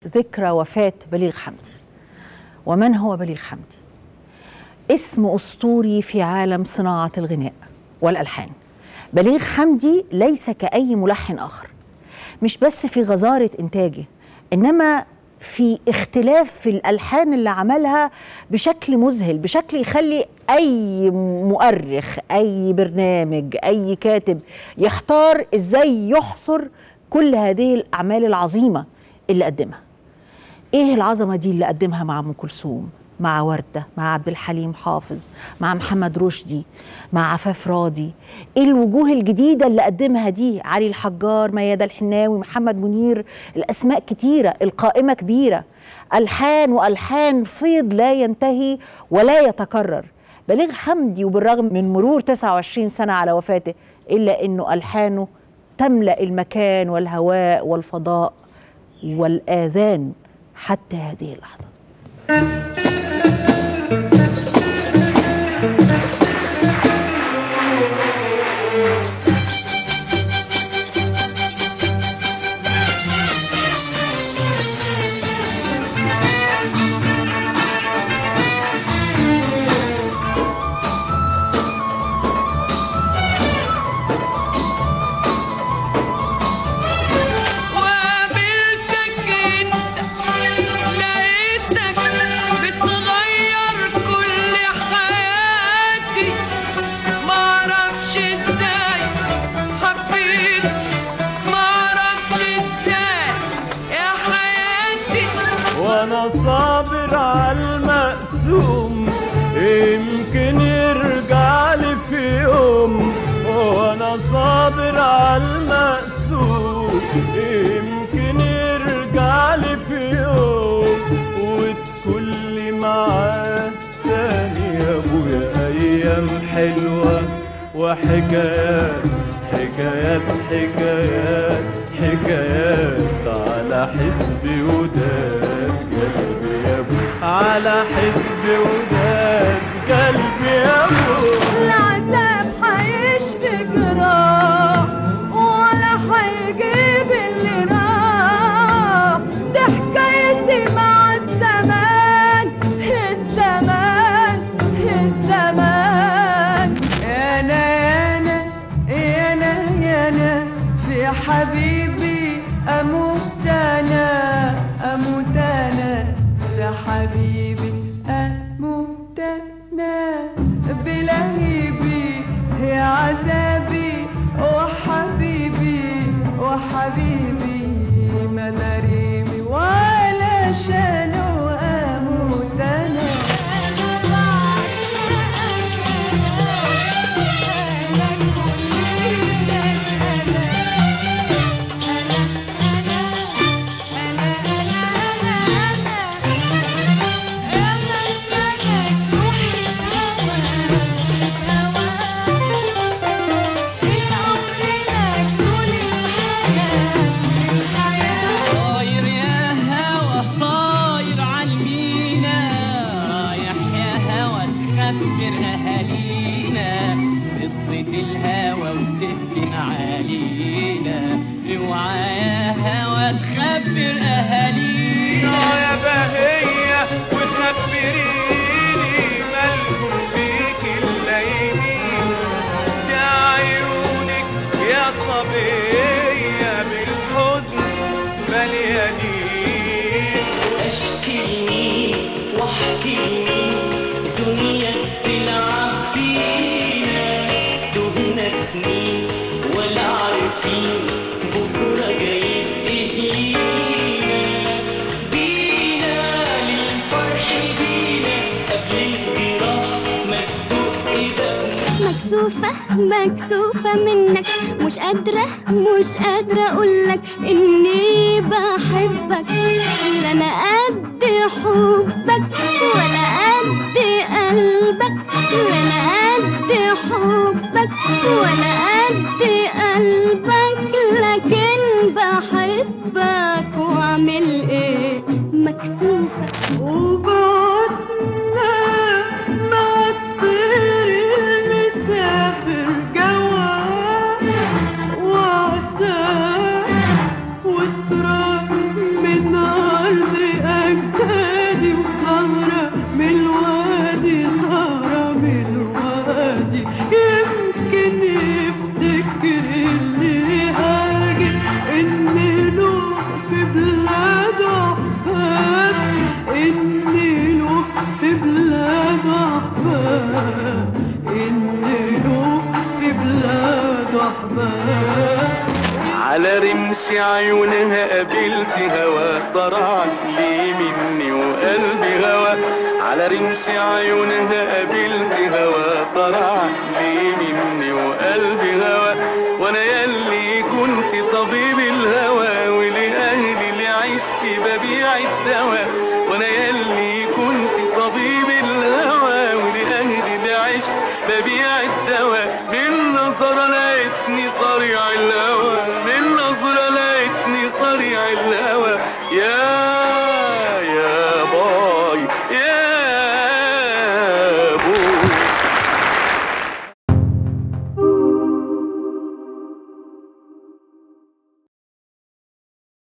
ذكرى وفاة بليغ حمدي ومن هو بليغ حمدي؟ اسم أسطوري في عالم صناعة الغناء والألحان بليغ حمدي ليس كأي ملحن آخر مش بس في غزارة إنتاجه إنما في اختلاف في الألحان اللي عملها بشكل مذهل بشكل يخلي أي مؤرخ أي برنامج أي كاتب يحتار إزاي يحصر كل هذه الأعمال العظيمة اللي قدمها إيه العظمة دي اللي قدمها مع أم كلثوم مع وردة مع عبد الحليم حافظ مع محمد رشدي مع عفاف راضي ايه الوجوه الجديدة اللي قدمها دي علي الحجار ميادة الحناوي محمد منير الأسماء كتيرة القائمة كبيرة ألحان وألحان فيض لا ينتهي ولا يتكرر بليغ حمدي وبالرغم من مرور 29 سنة على وفاته إلا أنه ألحانه تملأ المكان والهواء والفضاء والآذان حتى هذه اللحظة وقابلتك انت لقيتك بتغير كل حياتي معرفش ازاي حبيت معرفش ازاي يا حياتي وانا صابر على المقسوم يمكن يرجع لي في يوم وانا صابر على المقسوم يمكن يرجع لي في يوم وتكون لي معاه تاني يا ابويا ايام حلوه وحكايات حكايات حكايات حكايات على حسب وداد قلبي يا ابو على حسب وداد قلبي يا ابو العذاب حيشفي جراح ولا حيجيب اللي راح ده حكايتي مع الزمان الزمان الزمان انا انا انا انا في حبيبي اموت انا اموت انا في حبيبي اموت انا بلهيبي يا عذابي وحبيبي وحبيبي مناريمي ولا شانو اموت انا طاير يا هوا طاير عالمينا رايح يا هوا تخبر اهالينا قصة الهوا وتهجن علينا اوعى يا هوا تخبر اهالينا يا بهية وخبريني مالكم بيك الليمين يا عيونك يا صبية بالحزن مليانين اشكي لمين واحكي لمين دنيا بتلعب بينا دهنا سنين ولا عارفين بكره جاي تهلينا بينا للفرح بينا قبل الجراح ما تدق بابنا مكسوفة مكسوفة منك مش قادرة مش قادرة أقولك إني بحبك لا أنا قد حبك ولا قد قلبك لا أنا قد حبك ولا قد قلبك لكن بحبك وأعمل إيه مكسوفة وبعدنا مع الطير المسافر جواه وعتاه وتراب من نار إني له في بلاد أحباب إني له في بلاد أحباب على رمش عيونها قابلت هوا طرعت لي مني وقلبي هوا على رمش عيونها قابلت هوا طرعت لي مني وقلبي هوا وانا يلي كنت طبيب الهوى ولأهلي اللي عشت ببيع الدواء وانا يلي كنت طبيب الهوى ولأهلي اللي عشت ببيع الدواء بالنظر لقيتني صريع الهوى